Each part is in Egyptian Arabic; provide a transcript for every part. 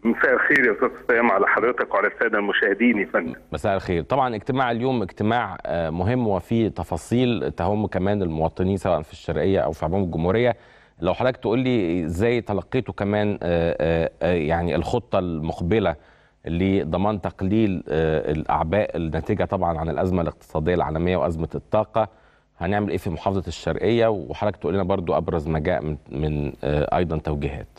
مساء الخير يا استاذ سام على حضرتك وعلى الساده المشاهدين يا فندم مساء الخير طبعا اجتماع اليوم اجتماع آه، مهم وفيه تفاصيل تهم كمان المواطنين سواء في الشرقيه او في عموم الجمهوريه لو حضرتك تقول لي ازاي تلقيتوا كمان آه، آه، آه، يعني الخطه المقبله لضمان تقليل آه، الاعباء الناتجه طبعا عن الازمه الاقتصاديه العالميه وازمه الطاقه هنعمل ايه في محافظه الشرقيه وحضرتك تقول لنا برضو ابرز ما جاء من, من آه، ايضا توجيهات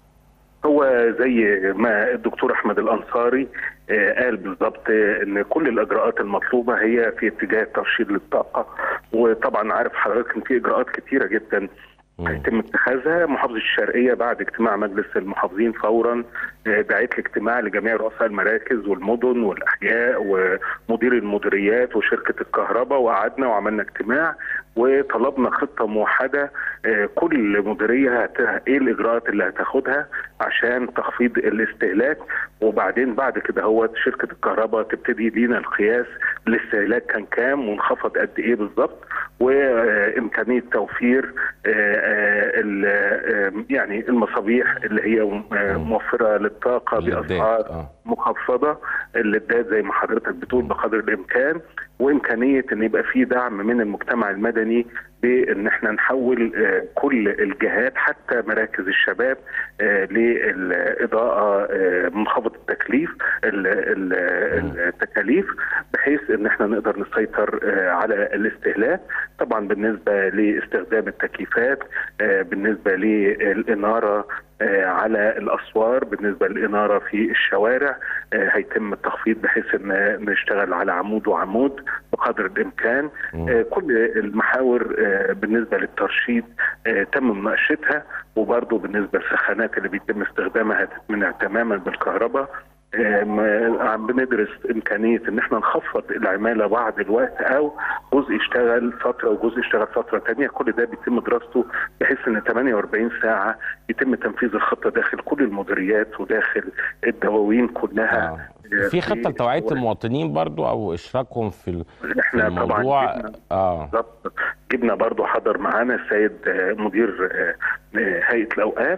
هو زي ما الدكتور احمد الانصاري آه، قال بالظبط آه، ان كل الاجراءات المطلوبه هي في اتجاه الترشيد للطاقه وطبعا عارف حضرتك ان في اجراءات كتيره جدا هيتم اتخاذها محافظه الشرقيه بعد اجتماع مجلس المحافظين فورا آه، دعيت لاجتماع لجميع رؤساء المراكز والمدن والاحياء ومدير المديريات وشركه الكهرباء وقعدنا وعملنا اجتماع وطلبنا خطه موحده آه، كل مديريه هت... ايه الاجراءات اللي هتاخدها عشان تخفيض الاستهلاك وبعدين بعد كده هو شركه الكهرباء تبتدي لينا القياس الاستهلاك كان كام وانخفض قد ايه بالظبط وامكانيه توفير آه، آه، ال- آه، يعني المصابيح اللي هي آه، موفره للطاقه الليدات، باسعار آه. مخفضه الليدات زي ما حضرتك بتقول بقدر الامكان وامكانيه ان يبقى في دعم من المجتمع المدني بان احنا نحول آه، كل الجهات حتى مراكز الشباب آه، للاضاءه آه، منخفض التكليف ال- ال- التكاليف بحيث ان احنا نقدر نسيطر آه، على الاستهلاك طبعا بالنسبه لاستخدام التكييفات آه، بالنسبه للاناره آه، على الاسوار بالنسبه للاناره في الشوارع آه، هيتم التخفيض بحيث ان نشتغل على عمود وعمود بقدر الامكان آه، كل المحاور آه، بالنسبه للترشيد آه، تم مناقشتها وبرضه بالنسبه للسخانات اللي بيتم استخدامها هتتمنع تماما بالكهرباء آه، ما- عم بندرس امكانيه ان احنا نخفض العماله بعض الوقت او جزء يشتغل فتره وجزء يشتغل فتره ثانيه كل ده بيتم دراسته بحيث ان 48 ساعه يتم تنفيذ الخطه داخل كل المديريات وداخل الدواوين كلها آه. في خطه لتوعيه المواطنين برضو او اشراكهم في ال- في احنا طبعا الموضوع جبنا اه بالظبط جبنا برضو حضر معانا السيد آه، مدير آه، آه، هيئه الاوقاف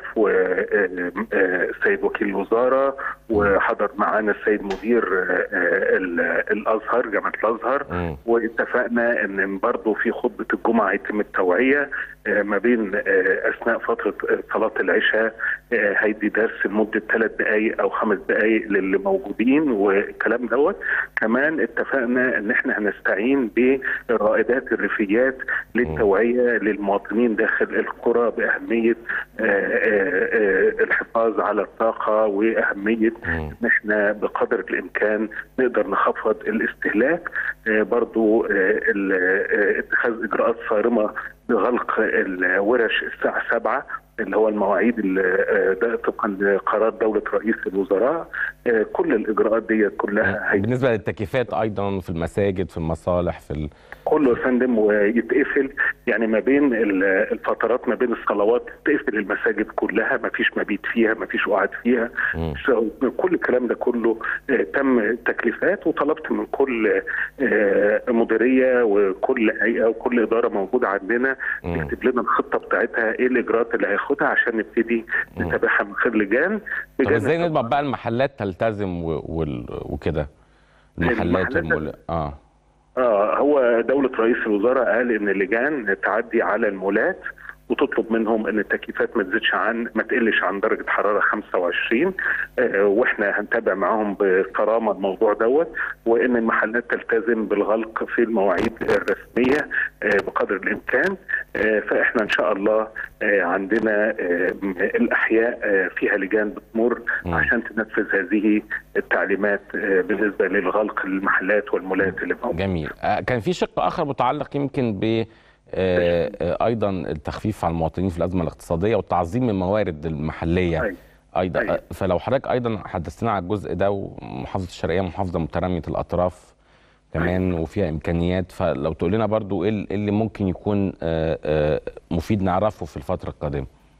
والسيد وكيل الوزاره وحضر معانا السيد مدير آه، آه، ال- الازهر جامعه الازهر مم. واتفقنا ان برضو في خطبه الجمعه هيتم التوعيه آه، ما بين آه، اثناء فتره آه، صلاه العشاء آه، هيدي درس لمده ثلاث دقائق او خمس دقائق للي موجودين والكلام دوت كمان اتفقنا ان احنا هنستعين بالرائدات الريفيات للتوعيه للمواطنين داخل القرى باهميه آه، آه، آه، الحفاظ على الطاقه واهميه ان احنا بقدر الامكان نقدر نخفض الاستهلاك آه، برضو آه، ال- آه، اتخاذ اجراءات صارمه بغلق الورش الساعه 7 اللي هو المواعيد اللي آه، ده طبقا لقرار دوله رئيس الوزراء آه، كل الاجراءات دي كلها هي بالنسبه للتكييفات ايضا في المساجد في المصالح في ال... كله يا فندم ويتقفل يعني ما بين ال- الفترات ما بين الصلوات تقفل المساجد كلها ما فيش مبيت فيها ما فيش قعد فيها ش- كل الكلام ده كله آه، تم تكليفات وطلبت من كل آه، مديريه وكل هيئه وكل اداره موجوده عندنا تكتب لنا الخطه بتاعتها ايه الاجراءات اللي هياخدها عشان نبتدي نتابعها من خلال لجان طب بجانب ازاي نضمن بقى المحلات تلتزم و... وال... وكده المحلات المحلات- والمول... اه اه هو دولة رئيس الوزراء قال ان اللجان تعدي على المولات وتطلب منهم ان التكييفات ما تزيدش عن ما تقلش عن درجه حراره 25 آه واحنا هنتابع معاهم بصرامه الموضوع دوت وان المحلات تلتزم بالغلق في المواعيد الرسميه آه بقدر الامكان آه فاحنا ان شاء الله آه عندنا آه الاحياء آه فيها لجان بتمر عشان تنفذ هذه التعليمات آه بالنسبه للغلق المحلات والمولات اللي موجوده جميل آه كان في شق اخر متعلق يمكن ب آه، آه، ايضا التخفيف على المواطنين في الازمه الاقتصاديه وتعظيم الموارد المحليه أيوة. ايضا أيوة. آه، فلو حضرتك ايضا حدثتنا على الجزء ده ومحافظه الشرقيه محافظه متراميه الاطراف كمان وفيها امكانيات فلو تقول لنا برضو ايه ال- إيه اللي ممكن يكون آه، آه، مفيد نعرفه في الفتره القادمه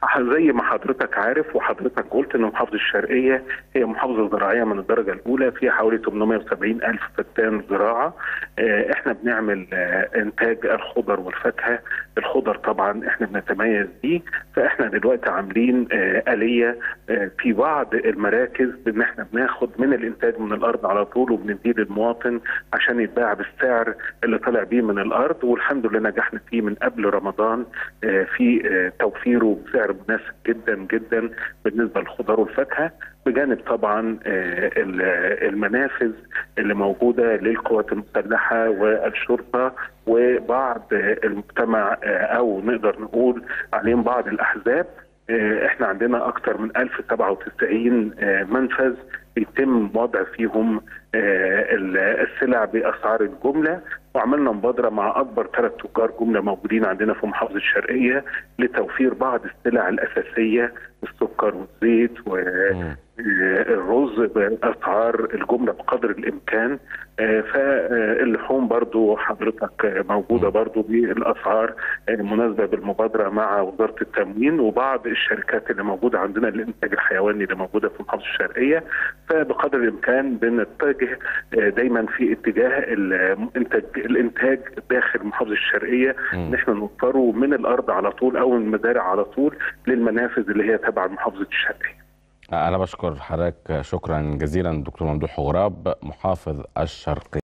زي ما حضرتك عارف وحضرتك قلت ان محافظه الشرقيه هي محافظه زراعيه من الدرجه الاولى فيها حوالي 870 الف فدان زراعه احنا بنعمل انتاج الخضر والفاكهه الخضر طبعا احنا بنتميز بيه فاحنا دلوقتي عاملين اليه في بعض المراكز ان احنا بناخد من الانتاج من الارض على طول وبنديه للمواطن عشان يتباع بالسعر اللي طلع بيه من الارض والحمد لله نجحنا فيه من قبل رمضان في توفيره بسعر مناسب جدا جدا بالنسبه للخضار والفاكهه بجانب طبعا المنافذ اللي موجوده للقوات المسلحه والشرطه وبعض المجتمع او نقدر نقول عليهم بعض الاحزاب احنا عندنا اكثر من 1097 منفذ بيتم وضع فيهم السلع باسعار الجمله وعملنا مبادره مع اكبر ثلاث تجار جمله موجودين عندنا في محافظه الشرقيه لتوفير بعض السلع الاساسيه السكر والزيت والرز باسعار الجمله بقدر الامكان فاللحوم برضو حضرتك موجوده برضو بالاسعار مناسبه بالمبادره مع وزاره التموين وبعض الشركات اللي موجوده عندنا للانتاج الحيواني اللي موجوده في محافظه الشرقيه فبقدر الامكان بنتجه دايما في اتجاه الانتاج الانتاج داخل محافظه الشرقيه ان احنا نوفره من الارض على طول او من المزارع على طول للمنافذ اللي هي تبع محافظه الشرقيه. انا بشكر حضرتك شكرا جزيلا دكتور ممدوح غراب محافظ الشرقيه.